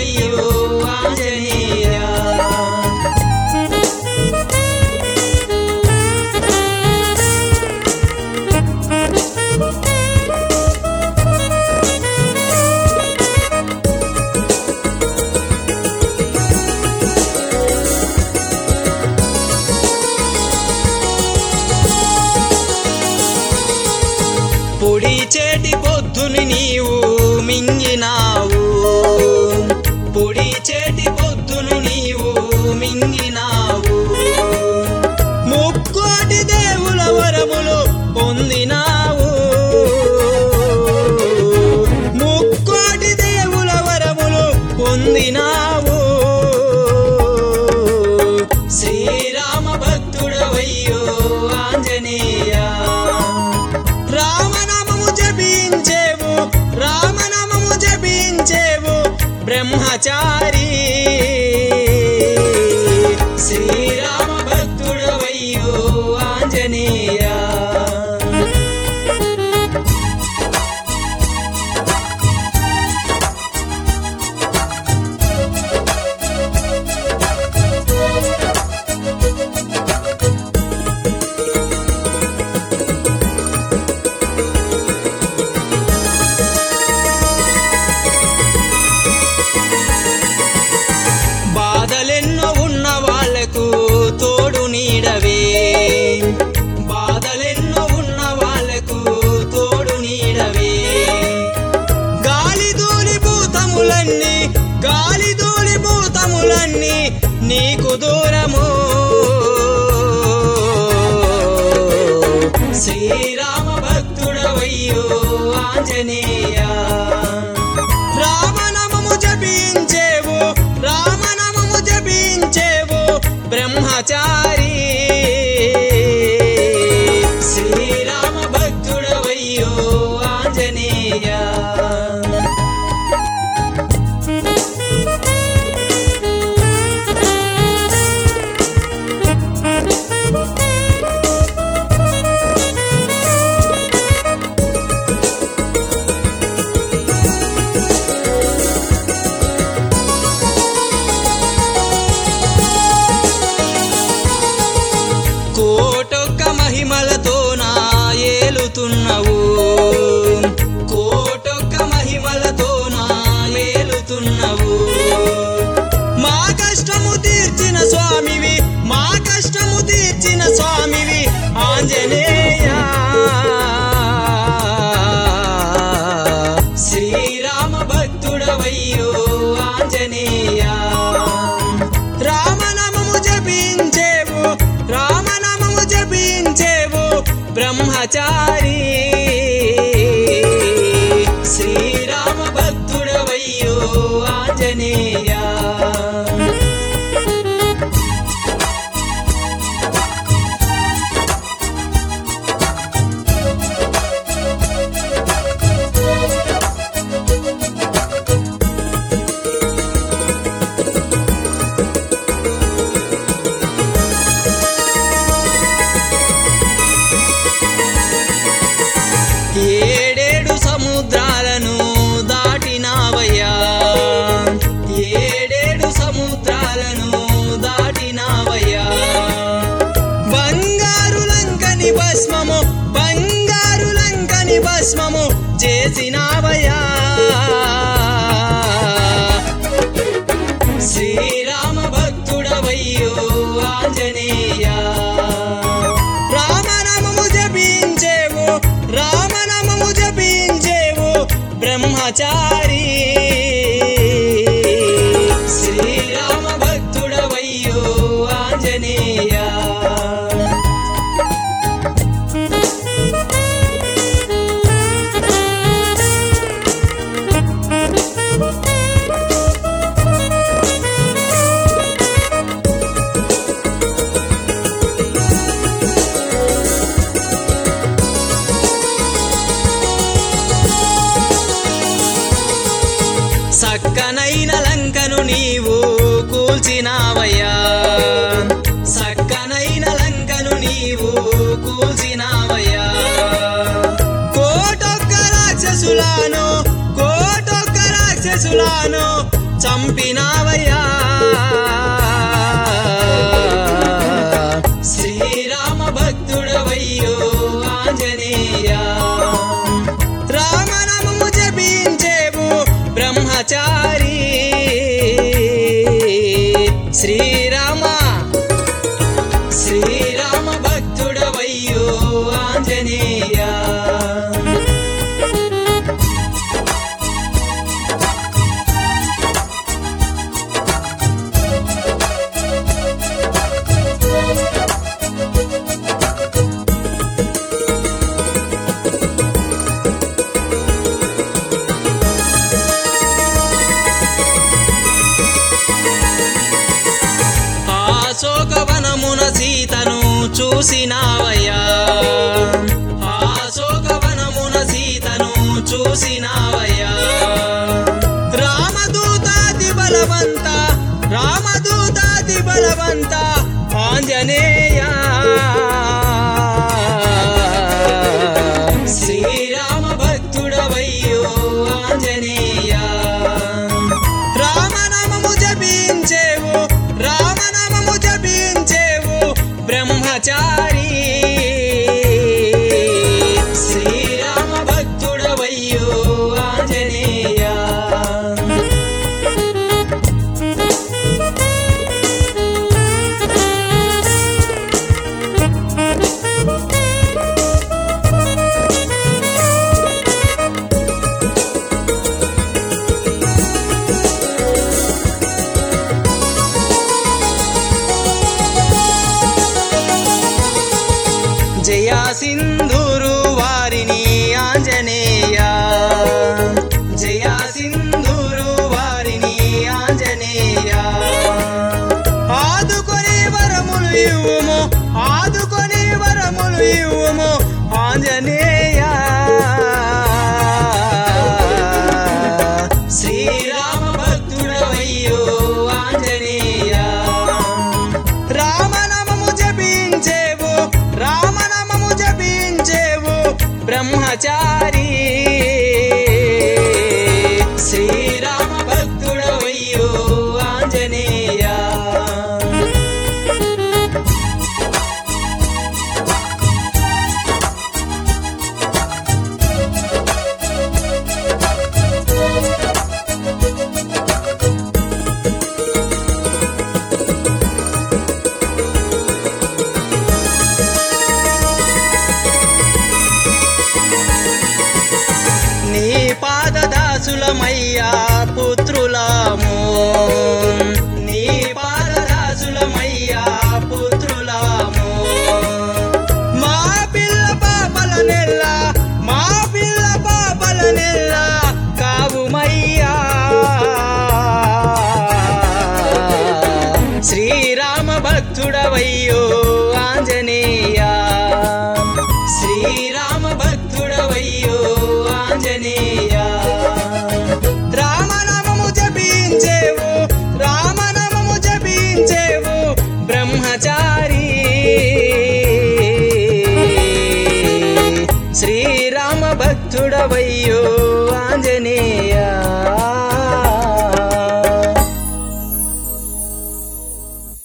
భక్తుడవయ్యో ఆంజనేయ పొడి చేటి పొద్దుని నీవు మింగినావు పొడి చేటి పొద్దును నీవు మింగినావు ముక్కోటి దేవుల వరములు పొందినావు ముక్కోటి దేవుల వరములు పొందినావు శ్రీరామ భక్తుడవయ్యో ఆంజనేయ రామనామము జపించేవు రామనామము జపించేవు బ్రహ్మచారి శ్రీరామ భక్తుడవయ్యో ఆంజనేయ బాధలెన్నో ఉన్న వాళ్లకు తోడు నీడవే బాధలెన్నో ఉన్న వాళ్లకు తోడు నీడవే గాలి ధూళి భూతములన్నీ గాలి ధూళి భూతములన్నీ నీకు దూరము శ్రీరామ భక్తుడవయ్యో ఆంజనేయ రామనామము జపించేవు రామనామము జపించేవు బ్రహ్మచారి శ్రీరామ భక్తుడవయ్యో ఆంజనేయ కోటొక్క మహిమలతో నా ఏలుతున్నవు కోటొక్క మహిమలతో నా ఏలుతున్నవు మా కష్టము తీర్చిన స్వామివి మా కష్టము తీర్చిన స్వామివి ఆంజనేయ శ్రీరామ భక్తుడవయ్యో ఆంజనేయ రామనామము జపించేవు రామనామము జపించేవు బ్రహ్మచారి శ్రీరామ భక్తుడవయ్యో ఆంజనేయ ఏడేడు సముద్రాలను దాటినావయ్యా ఏడేడు సముద్రాలను దాటినావయ్యా బంగారు లంకని భస్మము బంగారు లంకని భస్మము చేసినావయ్యా శ్రీరామ భక్తుడవయ్యో ఆంజనేయ రామనామము జపించేవు రామనామము జపించేవు బ్రహ్మచారి శ్రీరామ భక్తుడవయ్యో ఆంజనేయ సక్కనైన లంకను నీవు కూల్చినావయ్యా సక్కనైన లంకను నీవు కూల్చినావయ్యా కోటొక్క రాక్షసులాను కోటొక్క రాక్షసులాను చంపినావయ్యా శ్రీరామ భక్తుడవయ్యో ఆంజనేయ రామనామము జపించేవు బ్రహ్మచారి శ్రీరామ శ్రీరామ భక్తుడవయ్యో ఆంజనేయ ఆ శోకవనమున సీతను చూసినావయ్యా ఆ శోకవనమున సీతను చూసినావయ్యా రామదూతాది బలవంత రామదూతాది బలవంత ఆంజనేయ శ్రీరామ భక్తుడవయ్యో ఆంజనేయ రామనామము జపించేవు రామనామము జపించేవు బ్రహ్మచారి శ్రీరామ భక్తుడవయ్యో ఆంజనేయ జయ సింధూరు వారిని ఆంజనేయ జయ సింధూరు వారిని ఆంజనేయ ఆదుకొని వరములు ఇవ్వుము ఆదుకొని వరములు ఇవ్వుము ఆంజనేయ శ్రీరామ భక్తుడవయ్యో ఆంజనేయ రామనామము జపించేవు రామనామము జపించేవు బ్రహ్మచారి శ్రీరామ భక్తుడవయ్యో ఆంజనేయ నీ పాదదాసులమయ్యా పుత్రులాము నీ పాదదాసులమయ్యా పుత్రులాము మా పిల్ల పాపల నెల్ల మా పిల్ల పాపల నెల్ల కావుమయ్యా శ్రీరామ భక్తుడవయ్యో ఆంజనేయ శ్రీరామ భక్తుడవయ్యో ఆంజనేయ రామనామము జపించేవు రామనామము జపించేవు బ్రహ్మచారి శ్రీరామ భక్తుడవయ్యో ఆంజనేయ